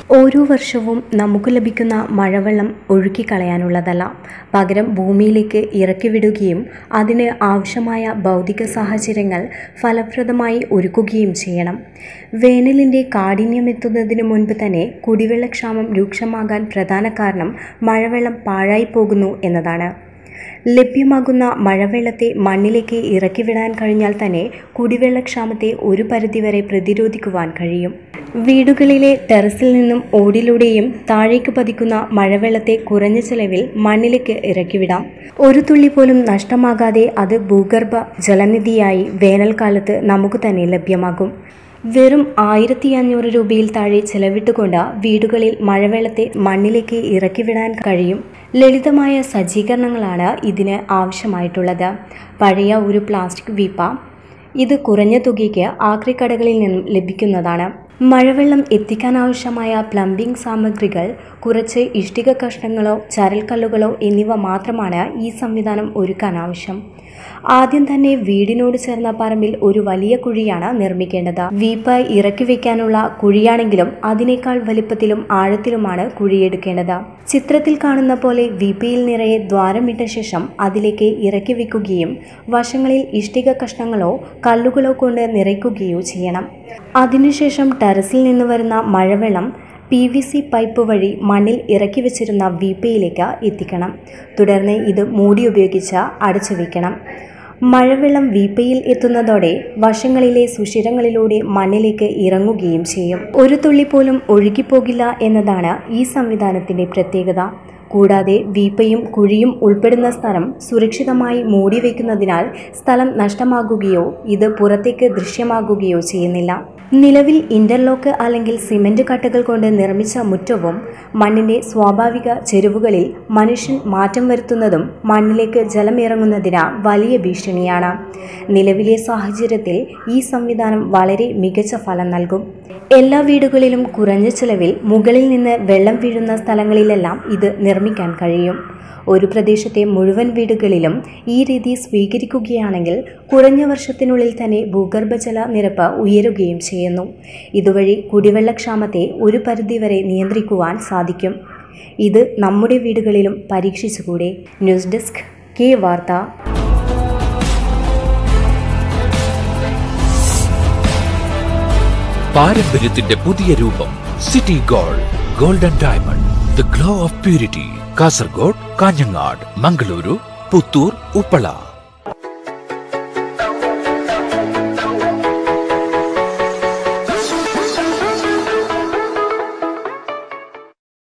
ഓരോ വർഷവും നമുക്ക് ലഭിക്കുന്ന മഴവെള്ളം ഒഴുക്കിക്കളയാനുള്ളതല്ല പകരം ഭൂമിയിലേക്ക് ഇറക്കിവിടുകയും അതിന് ആവശ്യമായ ഭൗതിക സാഹചര്യങ്ങൾ ഫലപ്രദമായി ഒരുക്കുകയും ചെയ്യണം വേനലിൻ്റെ കാഠിന്യമെത്തുന്നതിന് മുൻപ് തന്നെ കുടിവെള്ളക്ഷാമം രൂക്ഷമാകാൻ പ്രധാന കാരണം മഴവെള്ളം പാഴായി പോകുന്നു എന്നതാണ് ലഭ്യമാകുന്ന മഴവെള്ളത്തെ മണ്ണിലേക്ക് ഇറക്കിവിടാൻ കഴിഞ്ഞാൽ തന്നെ കുടിവെള്ളക്ഷാമത്തെ ഒരു പരിധിവരെ പ്രതിരോധിക്കുവാൻ കഴിയും വീടുകളിലെ ടെറസിൽ നിന്നും ഓടിലൂടെയും താഴേക്ക് പതിക്കുന്ന മഴവെള്ളത്തെ കുറഞ്ഞ ചെലവിൽ മണ്ണിലേക്ക് ഇറക്കിവിടാം ഒരു തുള്ളി പോലും നഷ്ടമാകാതെ അത് ഭൂഗർഭ ജലനിധിയായി വേനൽക്കാലത്ത് നമുക്ക് തന്നെ ലഭ്യമാകും വെറും ആയിരത്തി അഞ്ഞൂറ് രൂപയിൽ താഴെ ചെലവിട്ടുകൊണ്ട് വീടുകളിൽ മഴവെള്ളത്തെ മണ്ണിലേക്ക് ഇറക്കിവിടാൻ കഴിയും ലളിതമായ സജ്ജീകരണങ്ങളാണ് ഇതിന് ആവശ്യമായിട്ടുള്ളത് പഴയ ഒരു പ്ലാസ്റ്റിക് വീപ്പ ഇത് കുറഞ്ഞ തുകയ്ക്ക് ആക്രിക്കടകളിൽ നിന്നും ലഭിക്കുന്നതാണ് മഴവെള്ളം എത്തിക്കാനാവശ്യമായ പ്ലംബിംഗ് സാമഗ്രികൾ കുറച്ച് ഇഷ്ടിക കഷ്ണങ്ങളോ ചരൽക്കല്ലുകളോ എന്നിവ മാത്രമാണ് ഈ സംവിധാനം ഒരുക്കാൻ ആവശ്യം ആദ്യം തന്നെ വീടിനോട് ചേർന്ന പറമ്പിൽ ഒരു വലിയ കുഴിയാണ് നിർമ്മിക്കേണ്ടത് വീപ്പ ഇറക്കി വെക്കാനുള്ള കുഴിയാണെങ്കിലും അതിനേക്കാൾ വലിപ്പത്തിലും ആഴത്തിലുമാണ് കുഴിയെടുക്കേണ്ടത് ചിത്രത്തിൽ കാണുന്ന പോലെ വീപ്പയിൽ നിറയെ ദ്വാരമിട്ട ശേഷം അതിലേക്ക് ഇറക്കി വെക്കുകയും വശങ്ങളിൽ ഇഷ്ടിക കഷ്ണങ്ങളോ കല്ലുകളോ കൊണ്ട് നിറയ്ക്കുകയോ ചെയ്യണം അതിനുശേഷം ടെറസിൽ നിന്ന് വരുന്ന മഴവെള്ളം പി വി സി പൈപ്പ് വഴി മണ്ണിൽ ഇറക്കി വെച്ചിരുന്ന വീപ്പയിലേക്ക് എത്തിക്കണം തുടർന്ന് ഇത് മൂടി ഉപയോഗിച്ച് അടച്ചു വയ്ക്കണം മഴവെള്ളം വീപ്പയിൽ എത്തുന്നതോടെ വശങ്ങളിലെ സുഷിരങ്ങളിലൂടെ മണ്ണിലേക്ക് ഇറങ്ങുകയും ചെയ്യും ഒരു തുള്ളി പോലും ഒഴുകിപ്പോകില്ല എന്നതാണ് ഈ സംവിധാനത്തിന്റെ പ്രത്യേകത കൂടാതെ വീപ്പയും കുഴിയും ഉൾപ്പെടുന്ന സ്ഥലം സുരക്ഷിതമായി മൂടി വയ്ക്കുന്നതിനാൽ സ്ഥലം നഷ്ടമാകുകയോ ഇത് പുറത്തേക്ക് ദൃശ്യമാകുകയോ ചെയ്യുന്നില്ല നിലവിൽ ഇന്റർലോക്ക് അല്ലെങ്കിൽ സിമന്റ് കട്ടകൾ കൊണ്ട് നിർമ്മിച്ച മുറ്റവും മണ്ണിന്റെ സ്വാഭാവിക ചെരുവുകളിൽ മനുഷ്യൻ മാറ്റം വരുത്തുന്നതും മണ്ണിലേക്ക് ജലം ഇറങ്ങുന്നതിന് വലിയ ഭീഷണിയാണ് നിലവിലെ സാഹചര്യത്തിൽ ഈ സംവിധാനം വളരെ മികച്ച ഫലം നൽകും എല്ലാ വീടുകളിലും കുറഞ്ഞ ചിലവിൽ മുകളിൽ നിന്ന് വെള്ളം വീഴുന്ന സ്ഥലങ്ങളിലെല്ലാം ഇത് നിർമ്മിക്കാൻ കഴിയും ഒരു പ്രദേശത്തെ മുഴുവൻ വീടുകളിലും ഈ രീതി സ്വീകരിക്കുകയാണെങ്കിൽ കുറഞ്ഞ വർഷത്തിനുള്ളിൽ തന്നെ ഭൂഗർഭജല നിരപ്പ് ഉയരുകയും ചെയ്യുന്നു ഇതുവഴി കുടിവെള്ളക്ഷാമത്തെ ഒരു പരിധിവരെ നിയന്ത്രിക്കുവാൻ സാധിക്കും ഇത് നമ്മുടെ വീടുകളിലും പരീക്ഷിച്ചുകൂടെ ന്യൂസ് ഡെസ്ക് കെ വാർത്ത പാരമ്പര്യത്തിന്റെ പുതിയ രൂപം city gold golden diamond the glow of purity Kasaragod Kanhangad Mangaluru Puttur Uppala